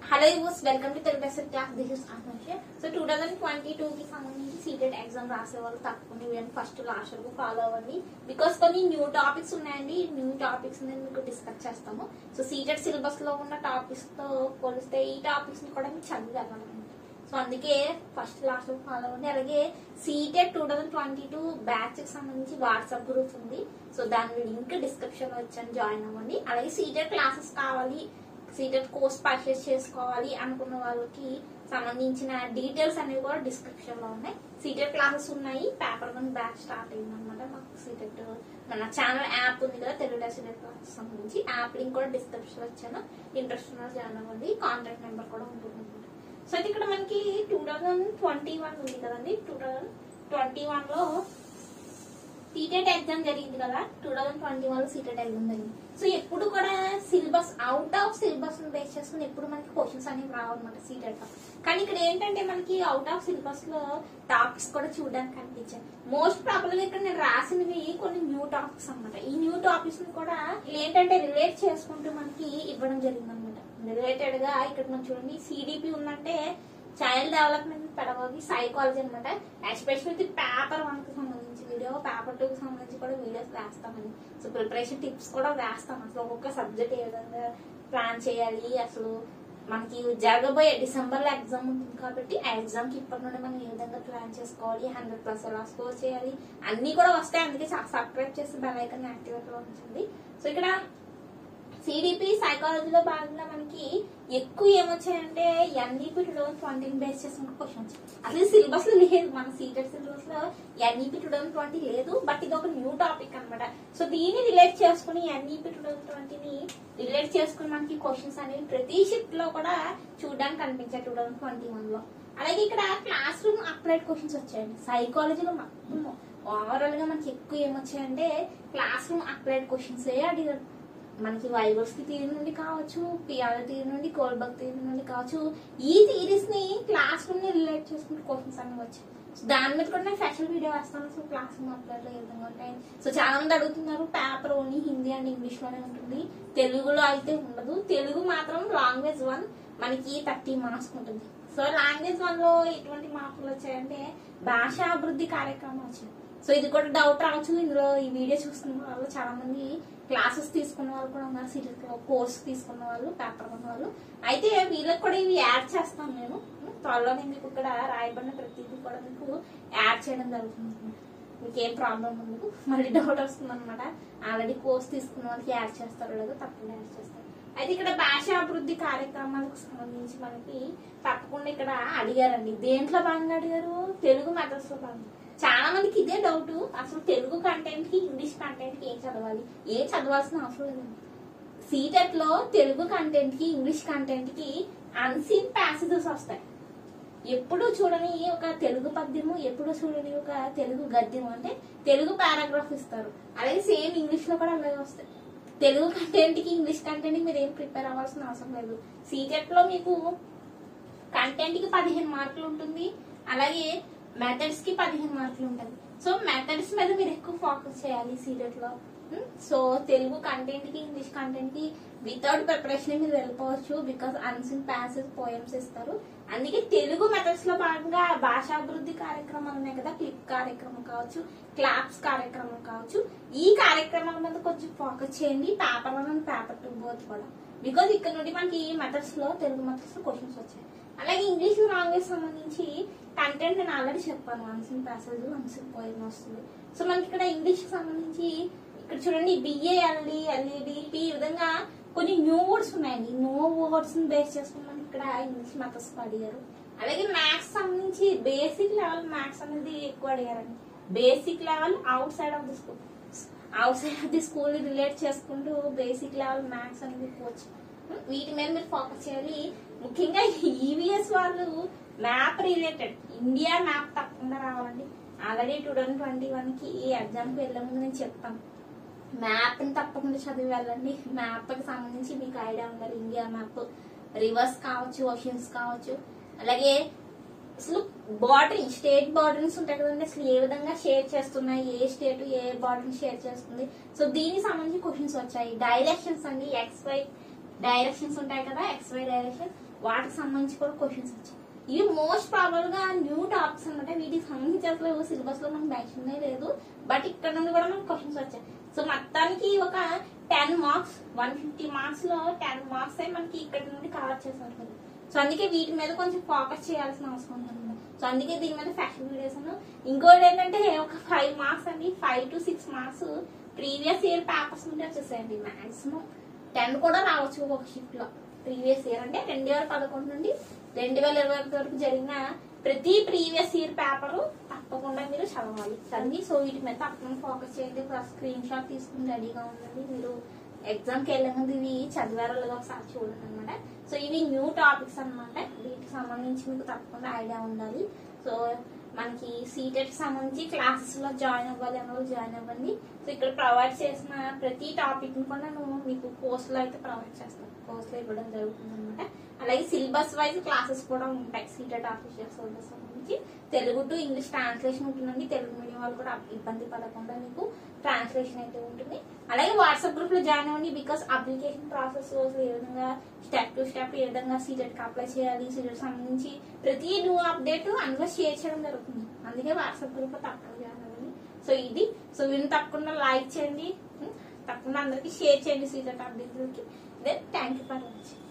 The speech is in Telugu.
Hello use welcome to Telugu best class this is ఆత్మహత్య so two thousand twenty two కి సంబంధించి సీటెడ్ ఎగ్జామ్ రాసే వాళ్ళు తప్పకుండా వీడియోని ఫస్ట్ లాస్ట్ వరకు ఫాలో అవ్వండి బికాస్ కొన్ని న్యూ టాపిక్స్ ఉన్నాయండి న్యూ టాపిక్స్ నేను మీకు డిస్కస్ చేస్తాము సో సీటెడ్ సిలబస్ లో ఉన్న టాపిక్స్ తో పోలిస్తే ఈ టాపిక్స్ ని కూడా మీకు చదివి వెళ్ళాలన్నమాట సో అందుకే ఫస్ట్ లాస్ట్ వరకు ఫాలో అవ్వండి అలాగే CTET two thousand twenty two batch కి సంబంధించి వాట్సాప్ గ్రూప్ ఉంది సో దాని లింక్ డిస్క్రిప్షన్ లో వచ్చాను జాయిన్ అవ్వండి అలాగే సీటెడ్ క్లాసెస్ కావాలి సీటెడ్ కోర్స్ పర్చేస్ చేసుకోవాలి అనుకున్న వాళ్ళకి సంబంధించిన డీటెయిల్స్ అనేవి కూడా డిస్క్రిప్షన్ లో ఉన్నాయి సీటెడ్ క్లాసెస్ ఉన్నాయి పేపర్ వన్ బ్యాచ్ స్టార్ట్ అయింది అనమాట మాకు సీటెడ్ మన ఛానల్ యాప్ ఉంది కదా తెలుగు సీటెడ్ క్లాసెస్ సంబంధించి యాప్ లింక్ కూడా డిస్క్రిప్షన్ లో వచ్చాను ఇంట్రెస్ట్ ఉన్న జాయిన్ అవ్వండి కాంటాక్ట్ నెంబర్ కూడా ఉంటుంది అనమాట సో అయితే ఇక్కడ మనకి టూ థౌజండ్ ట్వంటీ వన్ ఉంది కదండి టూ థౌజండ్ ట్వంటీ వన్ లో సీటెట్ ఎగ్జామ్ జరిగింది కదా two thousand twenty one CTET exam జరిగింది సో ఎప్పుడు కూడా syllabus out of syllabus base చేసుకుని ఎప్పుడు మనకి క్వశ్చన్స్ అనేవి రావన్నమాట సీటెట్ లో కానీ ఇక్కడ ఏంటంటే మనకి అవుట్ ఆఫ్ సిలబస్ లో టాపిక్స్ కూడా చూడడానికి కనిపించాయి మోస్ట్ ప్రాబ్లమ్ ఇక్కడ నేను రాసినవి కొన్ని న్యూ టాపిక్స్ అన్నమాట ఈ న్యూ టాపిక్స్ ని కూడా ఏంటంటే రిలేట్ చేసుకుంటూ మనకి ఇవ్వడం జరిగింది అనమాట రిలేటెడ్ గా ఇక్కడ మనం చూడండి సిడిపి ఉందంటే చైల్డ్ డెవలప్మెంట్ పెడగోగి సైకాలజీ అనమాట ఎస్పెషల్లీ పేపర్ వన్ కి సంబంధించి వీడియో పేపర్ టూ కి సంబంధించి కూడా వీడియోస్ వేస్తామని సో ప్రిపరేషన్ టిప్స్ కూడా వేస్తాం అసలు ఒక్కొక్క సబ్జెక్ట్ ఏ విధంగా ప్లాన్ చేయాలి అసలు మనకి జరగబోయే డిసెంబర్ లో ఎగ్జామ్ ఉంటుంది కాబట్టి ఆ ఎగ్జామ్ కి ఇప్పటి నుండి మనం ఏ విధంగా ప్లాన్ చేసుకోవాలి హండ్రెడ్ ప్లస్ ఎలా స్కోర్ చేయాలి అన్ని కూడా వస్తాయి అందుకే సబ్స్క్రైబ్ చేసి బెల్ ఐకన్ యాక్టివేట్ లో ఉంచండి సో ఇక్కడ సిడిపి సైకాలజీలో భాగంగా మనకి ఎక్కువ ఏమొచ్చాయంటే NEP two thousand twenty base చేసుకున్న క్వశ్చన్స్ అసలు సిలబస్ లో లేదు మన సీటెడ్ సిలబస్ లో ఎన్ఈపి టూ థౌసండ్ ట్వంటీ లేదు బట్ ఇది ఒక న్యూ టాపిక్ అనమాట సో దీన్ని రిలేట్ చేసుకుని ఎన్ఈపి టూ థౌసండ్ ట్వంటీని రిలేట్ చేసుకుని మనకి క్వశ్చన్స్ అనేవి ప్రతి షిఫ్ట్ లో కూడా చూడడానికి కనిపించాయి టూ థౌసండ్ ట్వంటీ వన్ లో అలాగే ఇక్కడ క్లాస్ రూమ్ అప్లైడ్ క్వశ్చన్స్ వచ్చాయండి సైకాలజీలో మొత్తం ఓవరాల్ గా మనకి ఎక్కువ ఏమొచ్చాయంటే క్లాస్ రూమ్ అప్లైడ్ క్వశ్చన్స్ అడిగారు మనకి వైవర్స్కి థియరీ నుండి కావచ్చు పిఆర్ థియరీ నుండి కోల్బర్గ్ థియరీ నుండి కావచ్చు ఈ థియరీస్ ని క్లాస్ రూమ్ ని రిలేట్ చేసుకుంటే క్వశ్చన్స్ అన్ని వచ్చాయి సో దాని మీద కూడా నేను స్పెషల్ వీడియో వేస్తాను సో క్లాస్ రూమ్ అప్లైలో ఏ విధంగా ఉంటాయి సో చాలా మంది అడుగుతున్నారు paper only Hindi and English లోనే ఉంటుంది తెలుగులో అయితే ఉండదు తెలుగు మాత్రం లాంగ్వేజ్ వన్ మనకి థర్టీ మార్క్స్ ఉంటుంది సో లాంగ్వేజ్ వన్ లో ఎటువంటి మార్కులు వచ్చాయంటే భాషాభివృద్ధి కార్యక్రమం వచ్చింది సో ఇది కూడా డౌట్ రావచ్చు ఇందులో ఈ వీడియో చూస్తున్న వాళ్ళు చాలా మంది క్లాసెస్ తీసుకున్న వాళ్ళు కూడా ఉన్నారు సీరియస్ కోర్స్ తీసుకున్న వాళ్ళు పేపర్ ఉన్న వాళ్ళు అయితే వీళ్ళకి కూడా ఇవి యాడ్ చేస్తాను నేను త్వరలో నేను మీకు ఇక్కడ రాయబడిన ప్రతిదీ కూడా మీకు యాడ్ చేయడం జరుగుతుంది మీకు ఏం ప్రాబ్లం ఉండదు మళ్ళీ డౌట్ వస్తుంది అనమాట ఆల్రెడీ కోర్స్ తీసుకున్న వాళ్ళకి యాడ్ చేస్తారో లేదో తప్పకుండా యాడ్ చేస్తారు అయితే ఇక్కడ భాషాభివృద్ధి కార్యక్రమాలకు సంబంధించి మనకి తప్పకుండా ఇక్కడ అడిగారండి దేంట్లో భాగంగా అడిగారు తెలుగు మెథడ్స్ లో భాగంగా చాలా మందికి ఇదే డౌట్ అసలు తెలుగు కంటెంట్ కి ఇంగ్లీష్ కంటెంట్ కి ఏం చదవాలి ఏం చదవాల్సిన అవసరం లేదు సీటెట్ లో తెలుగు కంటెంట్ కి ఇంగ్లీష్ కంటెంట్ కి అన్సీన్ ప్యాసేజెస్ వస్తాయి ఎప్పుడు చూడని ఒక తెలుగు పద్యము ఎప్పుడు చూడని ఒక తెలుగు గద్యము అంటే తెలుగు పారాగ్రాఫ్ ఇస్తారు అలాగే సేమ్ ఇంగ్లీష్ లో కూడా అలాగే వస్తాయి తెలుగు కంటెంట్ కి ఇంగ్లీష్ కంటెంట్ కి మీరు ఏం ప్రిపేర్ అవ్వాల్సిన అవసరం లేదు సీటెట్ లో మీకు కంటెంట్ కి పదిహేను మార్కులు ఉంటుంది అలాగే మెథడ్స్ కి పదిహేను మార్కులు ఉంటుంది సో మెథడ్స్ మీద మీరు ఎక్కువ ఫోకస్ చేయాలి సీరియట్ లో సో తెలుగు కంటెంట్ కి ఇంగ్లీష్ కంటెంట్ కి వితౌట్ ప్రిపరేషన్ మీరు వెళ్ళిపోవచ్చు బికాస్ అన్సిన్ ప్యాసెస్ పోయమ్స్ ఇస్తారు అందుకే తెలుగు మెథడ్స్ లో భాగంగా భాషాభివృద్ధి కార్యక్రమాలు ఉన్నాయి కదా క్లిప్ కార్యక్రమం కావచ్చు క్లాప్స్ కార్యక్రమం కావచ్చు ఈ కార్యక్రమాల మీద కొంచెం ఫోకస్ చేయండి paper one and paper two both కూడా బికాస్ ఇక్కడ నుండి మనకి మెథడ్స్ లో తెలుగు మెథడ్స్ లో క్వశ్చన్స్ వచ్చాయి అలాగే ఇంగ్లీష్ లాంగ్వేజ్ సంబంధించి కంటెంట్ నేను ఆల్రెడీ చెప్పాను అన్సిన్ ప్యాసేజ్ అన్సిన్ పోయిన వస్తుంది సో మనకి ఇక్కడ ఇంగ్లీష్ కి సంబంధించి ఇక్కడ చూడండి బిఏఎల్డి ఎల్ఈడి ఈ విధంగా కొన్ని న్యూ వర్డ్స్ ఉన్నాయండి న్యూ వర్డ్స్ ని బేస్ చేసుకుని మనకి ఇక్కడ ఇంగ్లీష్ మెథడ్స్ అడిగారు అలాగే మ్యాథ్స్ సంబంధించి బేసిక్ లెవెల్ మ్యాథ్స్ అనేది ఎక్కువ అడిగారండి basic level outside of the school outside of the school ని రిలేట్ చేసుకుంటూ బేసిక్ లెవెల్ మ్యాథ్స్ అనేది కోచ్ వీటి మీద మీరు ఫోకస్ చేయాలి ముఖ్యంగా ఈవీఎస్ వాళ్ళు మ్యాప్ రిలేటెడ్ ఇండియా మ్యాప్ తప్పకుండా రావాలండి already two thousand twenty one కి ఈ ఎగ్జామ్ కి వెళ్ళే ముందు నేను చెప్తాను మ్యాప్ ని తప్పకుండా చదివి వెళ్ళండి మ్యాప్ కి సంబంధించి మీకు ఐడియా ఉండాలి ఇండియా మ్యాప్ రివర్స్ కావచ్చు ఓషన్స్ కావచ్చు అలాగే అసలు బార్డరింగ్ స్టేట్ బార్డరింగ్స్ ఉంటాయి కదండి అసలు ఏ విధంగా షేర్ చేస్తున్నాయి ఏ స్టేట్ ఏ బార్డరింగ్ షేర్ చేస్తుంది సో దీనికి సంబంధించి క్వశ్చన్స్ వచ్చాయి డైరెక్షన్స్ అండి ఎక్స్ వై డైరెక్షన్స్ ఉంటాయి కదా ఎక్స్వై డైరెక్షన్ వాటికి సంబంధించి కూడా క్వశ్చన్స్ వచ్చాయి ఇవి మోస్ట్ ప్రాబబుల్ గా న్యూ టాపిక్స్ అనమాట వీటికి సంబంధించి అసలు సిలబస్ లో మనకు మెన్షన్ లేదు బట్ ఇక్కడ నుండి కూడా మనకు క్వశ్చన్స్ వచ్చాయి సో మొత్తానికి ఒక ten marks one fifty marks లో టెన్ మార్క్స్ మనకి ఇక్కడ నుండి కవర్ చేశారు కదా సో అందుకే వీటి మీద కొంచెం ఫోకస్ చేయాల్సిన అవసరం ఉంది సో అందుకే దీని మీద ఫ్యాషన్ వీడియోస్ ఇంకోటి ఏంటంటే ఒక ఫైవ్ మార్క్స్ అండి five to six marks previous year papers నుండి వచ్చేసాయండి మాక్సిమం టెన్ కూడా రావచ్చు ఒక షిఫ్ట్ లో ప్రీవియస్ ఇయర్ అంటే రెండు వేల పదకొండు నుండి రెండు వేల ఇరవై ఒకటి వరకు జరిగిన ప్రతి ప్రీవియస్ ఇయర్ పేపర్ తప్పకుండా మీరు చదవాలి చదివి సో వీటి మీద తప్పకుండా ఫోకస్ చేయండి స్క్రీన్ షాట్ తీసుకుని రెడీగా ఉండండి మీరు ఎగ్జామ్ కి వెళ్ళే ముందు ఇవి చదివారో లేదో ఒకసారి చూడండి అనమాట సో ఇవి న్యూ టాపిక్స్ అన్నమాట వీటికి సంబంధించి మీకు తప్పకుండా ఐడియా ఉండాలి సో మనకి సీటెట్ సంబంధించి క్లాసెస్ లో జాయిన్ అవ్వాలి అన్న వాళ్ళు జాయిన్ అవ్వండి సో ఇక్కడ ప్రొవైడ్ చేసిన ప్రతి టాపిక్ ని కూడా నువ్వు మీకు కోర్స్ లో అయితే ప్రొవైడ్ చేస్తాను కోర్స్ లో ఇవ్వడం జరుగుతుంది అనమాట అలాగే సిలబస్ వైజ్ క్లాసెస్ కూడా ఉంటాయి సీటెట్ ఆఫీషియల్ సిలబస్ సంబంధించి తెలుగు టు ఇంగ్లీష్ ట్రాన్స్లేషన్ ఉంటుందండి తెలుగు మీడియం వాళ్ళు కూడా ఇబ్బంది పడకుండా మీకు ట్రాన్స్లేషన్ అయితే ఉంటుంది అలాగే వాట్సాప్ గ్రూప్ లో జాయిన్ అవ్వండి బికాస్ అప్లికేషన్ ప్రాసెస్ ఏ విధంగా స్టెప్ టు స్టెప్ ఏ విధంగా సీటెట్ కి అప్లై చేయాలి సీటెట్ సంబంధించి ప్రతి న్యూ అప్డేట్ అందులో షేర్ చేయడం జరుగుతుంది అందుకే వాట్సాప్ గ్రూప్ లో తప్పకుండా జాయిన్ అవ్వండి సో ఇది సో వీళ్ళు తప్పకుండా లైక్ చేయండి ఉం? తప్పకుండా అందరికి షేర్ చేయండి సీటెట్ అప్డేట్లకి then thank you for watching